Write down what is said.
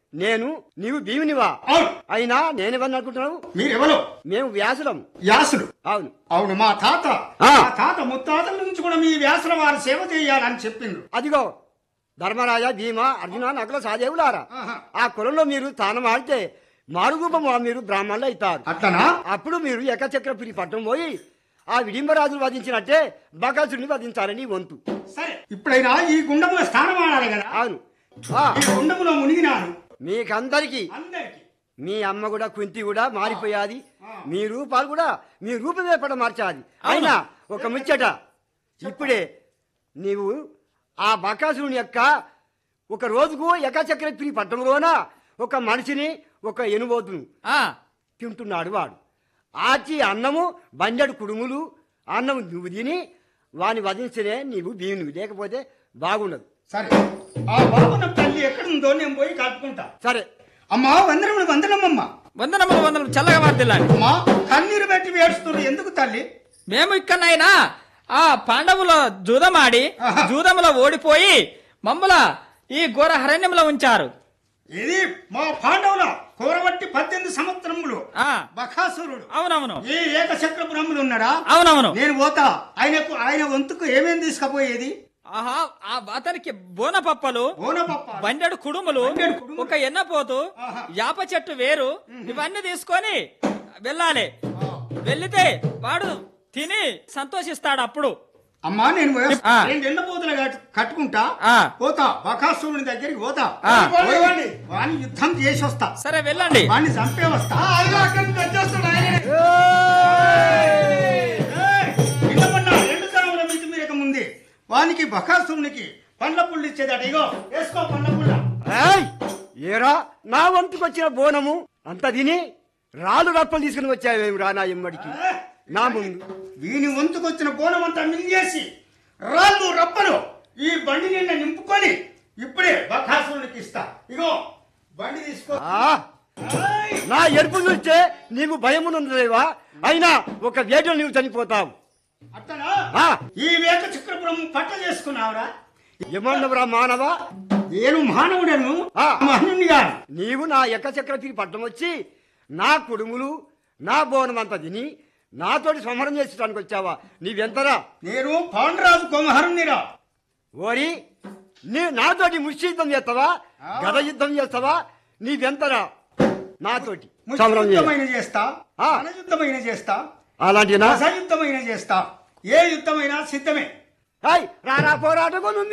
నేను నీవు భీమునివా అవును అయినా నేనేమని అనుకుంటున్నావు మీరెవరు మేము వ్యాసులం వ్యాసుడు అవును అవును మా తాత ఆ. మా తాత ముత్తాతల నుంచి కూడా మీ వ్యాసుల వారు సేవ చేయాలని చెప్పిండ్రు అదిగో ధర్మరాజ భీమ అర్జున నకుల సహదేవులారా ఆహా. ఆ కులంలో మీరు తానం ఆడితే మారుగూపం మీరు బ్రాహ్మణులు అవుతారు అట్లనా అప్పుడు మీరు ఏకచక్రపురి పట్టణం పోయి ఆ విడింబరాజులు వధించినట్టే బకాసుడిని వధించాలని వంతు సరే ఇప్పుడైనా ఈ గుండములో స్థానం ఆడాలి కదా అవును ఆ, ఈ గుండములో మునిగినాను మీకందరికి అందరికి మీ అమ్మ కూడా కుంతి కూడా మారిపోయాది మీ రూపాలు కూడా మీ రూపమే పడ మార్చాది అయినా ఒక ముచ్చట ఇప్పుడే నీవు ఆ బకాసురుని యొక్క ఒక రోజుకు ఏకచక్రపురి పట్టణంలోన ఒక మనిషిని ఒక ఎనుబోతును ఆ తింటున్నాడు వాడు ఆచి అన్నము బండెడు కుడుములు అన్నము నువ్వు తిని వాని వధించనే నీవు భీమునివి లేకపోతే బాగుండదు సరే ఆ బాబున తల్లి ఎక్కడుందో నేను పోయి కలుపుకుంటా సరే అమ్మా వందనములు వందనమ్మమ్మ వందనములు వందనములు చల్లగా వర్దిల్లాలి అమ్మా కన్నీరు పెట్టి వేడుస్తున్నారు ఎందుకు తల్లి మేము ఇక్కడనైనా ఆ పాండవుల జూదమాడి ఆహా. జూదములో ఓడిపోయి మమ్మల ఈ ఘోర హరణ్యంలో ఉంచారు ఇది మా పాండవుల కూరబట్టి పద్దెనిమిది సంవత్సరములు ఆ బకాసురుడు అవునవును ఈ ఏకచక్ర బ్రహ్మలు ఉన్నాడా అవునవును నేను పోతా ఆయనకు ఆయన వంతుకు ఏమేం తీసుకపోయేది ఆహా ఆ అతనికి బోనపప్పలు ఓనపప్ప బండెడు కుడుములు బండెడు కుడుములు. ఒక ఎన్నపోతు ఆహా. యాప చెట్టు వేరు ఇవన్నీ తీసుకొని వెళ్ళాలి వెళ్ళితే వాడు తిని సంతోషిస్తాడు అప్పుడు అమ్మా నేను పోయి- ఆ. నేను ఎండపోతలు కట్టుకుంటా ఆ. పోతా బకాసురుని దగ్గరికి పోతా ఆ. పోయి వాని యుద్ధం చేసి వస్తా సరే వెళ్ళండి వాడిని చంపే వస్తా నిలబడ్డా రెండు సాముల మితి మీరక ముందే వానికి బకాసురునికి పండ్ల పుల్లు ఇచ్చేదట ఇగో వేసుకో పండ్ల పుల్ల ఏయ్! ఏరా నా వంతుకు వచ్చిన బోనము అంత తిని రాళ్ళు రప్పలు తీసుకుని వచ్చావేమి రా నా ఎమ్మడికి నా ముందు వీని వంతుకొచ్చిన బోనం అంతా మింగేసి రాళ్ళు రప్పలు ఈ బండి నిండా నింపుకొని ఇప్పుడే బకాసురునికి ఇస్తా ఇగో బండి తీసుకో ఆ, ఏయ్! నా ఎరుపు చూస్తే నీకు భయమునుందేవా అయినా ఒక వేటలు నీవు చనిపోతావు అట్టనా ఆ. ఈ వేక చక్రపురం పట్ట చేసుకున్నావురా ఏమన్నవరా మానవ నేను మానవుడను ఆ. మహనుని గాను నీవు నా ఎక్క చక్రవర్తికి పట్టణం వచ్చి నా కుడుములు నా బోనం అంతా తిని నాతోటి సంహారం చేసడానికి వచ్చావా నీవెంతరా నేను పాండురాజు కొమహరునిరా ఓరి నీ నాతోటి ముష్టి యుద్ధం చేస్తావా గద యుద్ధం చేస్తావా నీవెంతరా నాతోటి సంహారం చేయ యుద్ధమైన చేస్తా ఆ. మన యుద్ధమైన చేస్తా అలాంటినా రస యుద్ధమైన చేస్తా ఏ యుద్ధమైనా సిద్ధమే హాయ్ రారా పోరాటం